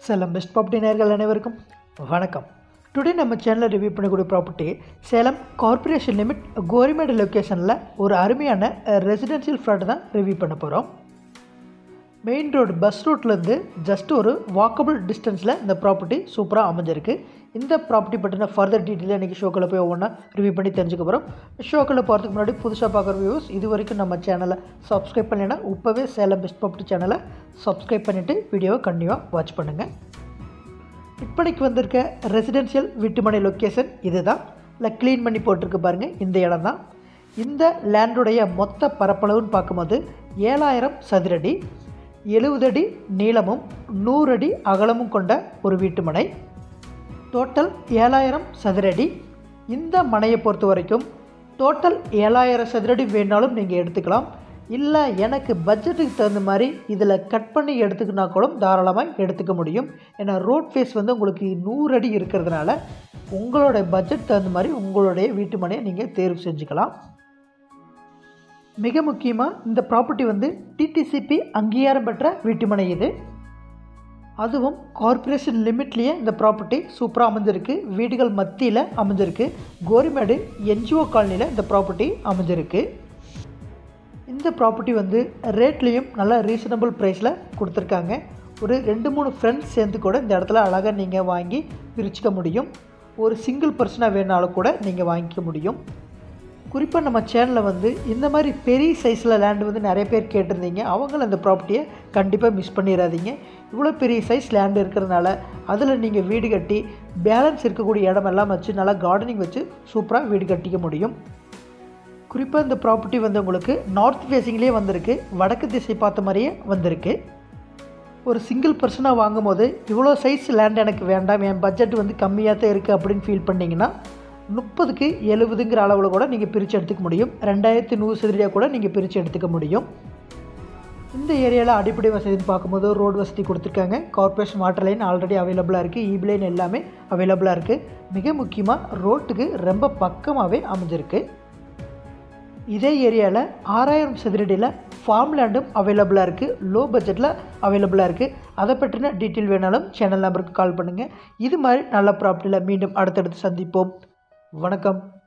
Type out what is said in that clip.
Salem best property நேர்கள் அனைவருக்கும் வணக்கம் டுடே நம்ம சேனலில் ரிவ்யூ பண்ணக்கூடிய property Salem corporation limit Gorimedu லொக்கேஷனில் ஒரு அருமையான ரெசிடென்ஷியல் ஃப்ளாட் தான் ரிவ்யூ பண்ண போகிறோம் மெயின் ரோடு பஸ் ரூட்லேருந்து ஜஸ்ட் ஒரு வாக்கபிள் டிஸ்டன்ஸில் இந்த ப்ராப்பர்ட்டி சூப்பராக அமைஞ்சிருக்கு இந்த ப்ராப்பர்ட்டி பற்றின ஃபர்தர் டீட்டெயில் இன்றைக்கி ஷோக்கில் போய் ஒவ்வொன்றா ரிவ்யூ பண்ணி தெரிஞ்சுக்க போகிறோம் ஷோக்கில் போகிறதுக்கு முன்னாடி புதுசாக பார்க்குற வியூஸ் இது வரைக்கும் நம்ம சேனலை சப்ஸ்கிரைப் பண்ணினா இப்போவே சேலம் பெஸ்ட் ப்ராப்பர்ட்டி சேனலை சப்ஸ்கிரைப் பண்ணிவிட்டு வீடியோவை கண்டினியூவாக வாட்ச் பண்ணுங்கள் இப்படிக்கு வந்திருக்க ரெசிடென்ஷியல் வீட்டுமனை லொக்கேஷன் இதுதான் இல்லை க்ளீன் பண்ணி போட்டிருக்கு பாருங்கள் இந்த இடம் தான் இந்த லேண்டுடைய மொத்த பரப்பளவுன்னு பார்க்கும்போது ஏழாயிரம் சதுரடி எழுபது அடி நீளமும் நூறு அடி அகலமும் கொண்ட ஒரு வீட்டுமனை டோட்டல் ஏழாயிரம் சதுரடி இந்த மனையை பொறுத்த வரைக்கும் டோட்டல் ஏழாயிரம் சதுரடி வேணாலும் நீங்கள் எடுத்துக்கலாம் இல்லை எனக்கு பட்ஜெட்டுக்கு தகுந்த மாதிரி இதில் கட் பண்ணி எடுத்துக்கினா கூட தாராளமாக எடுத்துக்க முடியும் ஏன்னா ரோட் ஃபேஸ் வந்து உங்களுக்கு நூறு அடி இருக்கிறதுனால உங்களோட பட்ஜெட் தகுந்த மாதிரி உங்களுடைய வீட்டு மனையை நீங்கள் தேர்வு செஞ்சுக்கலாம் மிக முக்கியமாக இந்த ப்ராப்பர்ட்டி வந்து டிடிசிபி அங்கீகாரம் பெற்ற வீட்டுமனை இது அதுவும் கார்ப்பரேஷன் லிமிட்லேயே இந்த ப்ராப்பர்ட்டி சூப்பராக அமைஞ்சிருக்கு வீடுகள் மத்தியில் அமைஞ்சிருக்கு கோரிமேடு என்ஜிஓ காலனியில் இந்த ப்ராப்பர்ட்டி அமைஞ்சிருக்கு இந்த ப்ராப்பர்ட்டி வந்து ரேட்லேயும் நல்லா ரீசனபிள் ப்ரைஸில் கொடுத்துருக்காங்க ஒரு ரெண்டு மூணு ஃப்ரெண்ட்ஸ் சேர்ந்து கூட இந்த இடத்துல அழகாக நீங்கள் வாங்கி பிரிச்சுக்க முடியும் ஒரு சிங்கிள் பர்சனாக வேணாலும் கூட நீங்கள் வாங்கிக்க முடியும் குறிப்பாக நம்ம சேனலில் வந்து இந்த மாதிரி பெரிய சைஸில் லேண்டு வந்து நிறைய பேர் கேட்டிருந்தீங்க அவங்களும் அந்த ப்ராப்பர்ட்டியை கண்டிப்பாக மிஸ் பண்ணிடாதீங்க இவ்வளோ பெரிய சைஸ் லேண்டு இருக்கிறதுனால அதில் நீங்கள் வீடு கட்டி பேலன்ஸ் இருக்கக்கூடிய இடமெல்லாம் வச்சு நல்லா கார்டனிங் வச்சு சூப்பராக வீடு கட்டிக்க முடியும் குறிப்பாக இந்த ப்ராப்பர்ட்டி வந்து உங்களுக்கு நார்த் ஃபேஸிங்லேயே வந்திருக்கு வடக்கு திசை பார்த்த மாதிரியே வந்திருக்கு ஒரு சிங்கிள் பர்சனாக வாங்கும் போது இவ்வளோ சைஸ் லேண்ட் எனக்கு வேண்டாம் என் பட்ஜெட் வந்து கம்மியாக தான் இருக்குது அப்படின்னு ஃபீல் பண்ணிங்கன்னா முப்பதுக்கு எழுபதுங்கிற அளவில் கூட நீங்கள் பிரித்து எடுத்துக்க முடியும் ரெண்டாயிரத்தி நூறு சதுரடியாக கூட நீங்கள் பிரித்து எடுத்துக்க முடியும் இந்த ஏரியாவில் அடிப்படை வசதின்னு பார்க்கும்போது ரோடு வசதி கொடுத்துருக்காங்க கார்ப்பரேஷன் வாட்டர் லைன் ஆல்ரெடி அவைலபிளாக இருக்குது ஈபி லைன் எல்லாமே அவைலபிளாக இருக்குது மிக முக்கியமாக ரோட்டுக்கு ரொம்ப பக்கமாகவே அமைஞ்சிருக்கு இதே ஏரியாவில் ஆறாயிரம் சதுரடியில் ஃபார்ம் லேண்டும் அவைலபிளாக இருக்குது லோ பட்ஜெட்டில் அவைலபிளாக இருக்குது அதை பற்றின டீட்டெயில் வேணாலும் சேனல் நம்பருக்கு கால் பண்ணுங்கள் இது மாதிரி நல்ல ப்ராப்பர்ட்டியில் மீண்டும் அடுத்தடுத்து சந்திப்போம் வணக்கம்